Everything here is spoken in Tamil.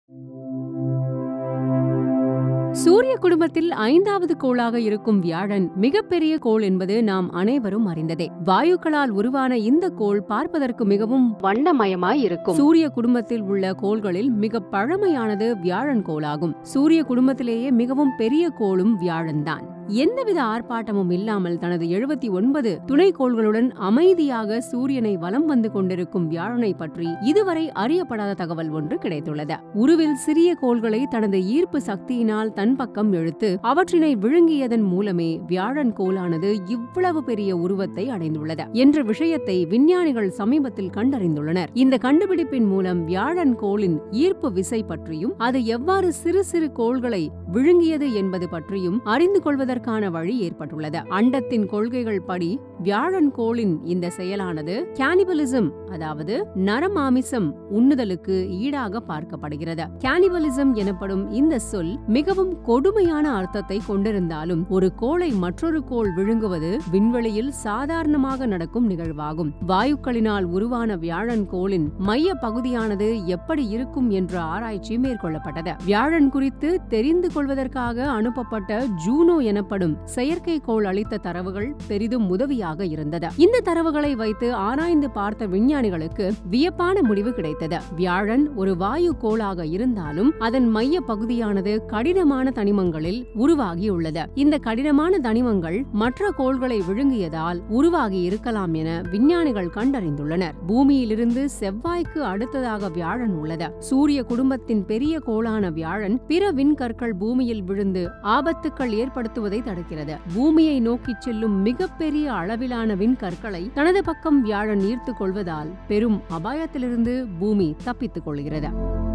சூரிய குடும்பத்தில் ஐந்தாவது கோளாக இருக்கும் வியாழன் மிகப்பெரிய கோள் என்பது நாம் அனைவரும் அறிந்ததே வாயுக்களால் உருவான இந்த கோள் பார்ப்பதற்கு மிகவும் வண்ணமயமாய் இருக்கும் சூரிய குடும்பத்தில் உள்ள கோள்களில் மிக பழமையானது வியாழன் கோளாகும் சூரிய குடும்பத்திலேயே மிகவும் பெரிய கோளும் வியாழன்தான் எந்தவித ஆர்ப்பாட்டமும் இல்லாமல் தனது எழுபத்தி ஒன்பது துணைக்கோள்களுடன் அமைதியாக சூரியனை வலம் வந்து கொண்டிருக்கும் வியாழனை பற்றி இதுவரை அறியப்படாத தகவல் ஒன்று கிடைத்துள்ளது உருவில் சிறிய கோள்களை தனது ஈர்ப்பு சக்தியினால் தன் பக்கம் இழுத்து அவற்றினை விழுங்கியதன் மூலமே வியாழன் கோளானது இவ்வளவு பெரிய உருவத்தை அடைந்துள்ளது என்ற விஷயத்தை விஞ்ஞானிகள் சமீபத்தில் கண்டறிந்துள்ளனர் இந்த கண்டுபிடிப்பின் மூலம் வியாழன் கோளின் ஈர்ப்பு விசை பற்றியும் அது எவ்வாறு சிறு சிறு கோள்களை விழுங்கியது என்பது பற்றியும் அறிந்து கொள்வதற்கான வழி ஏற்பட்டுள்ளது அண்டத்தின் கொள்கைகள் படி வியாழன் கோளின் இந்த செயலானது கேனிபலிசம் அதாவது நரமாமிசம் உண்ணுதலுக்கு ஈடாக பார்க்கப்படுகிறது கேனிபலிசம் எனப்படும் இந்த சொல் மிகவும் கொடுமையான அர்த்தத்தை கொண்டிருந்தாலும் ஒரு கோளை மற்றொரு கோள் விழுங்குவது விண்வெளியில் சாதாரணமாக நடக்கும் நிகழ்வாகும் வாயுக்களினால் உருவான வியாழன் கோளின் மைய பகுதியானது எப்படி இருக்கும் என்ற ஆராய்ச்சி மேற்கொள்ளப்பட்டது வியாழன் குறித்து தெரிந்து கொள்வதற்காக அனுப்பப்பட்ட ஜூனோ எனப்படும் செயற்கைக்கோள் அளித்த தரவுகள் பெரிதும் உதவியாக இருந்தது இந்த தரவுகளை வைத்து ஆராய்ந்து பார்த்த விஞ்ஞானிகளுக்கு வியப்பான முடிவு கிடைத்தது வியாழன் ஒரு வாயு கோளாக இருந்தாலும் அதன் மைய பகுதியானது கடினமான தனிமங்களில் உருவாகியுள்ளது இந்த கடினமான தனிமங்கள் மற்ற கோள்களை விழுங்கியதால் உருவாகி இருக்கலாம் என விஞ்ஞானிகள் கண்டறிந்துள்ளனர் பூமியிலிருந்து செவ்வாய்க்கு அடுத்ததாக வியாழன் உள்ளது சூரிய குடும்பத்தின் பெரிய கோளான வியாழன் பிற விண்கற்கள் பூமியில் விழுந்து ஆபத்துக்கள் ஏற்படுத்துவதை தடுக்கிறது பூமியை நோக்கிச் செல்லும் மிகப்பெரிய அளவிலான விண்கற்களை தனது பக்கம் வியாழன் ஈர்த்துக் கொள்வதால் பெரும் அபாயத்திலிருந்து பூமி தப்பித்துக் கொள்கிறது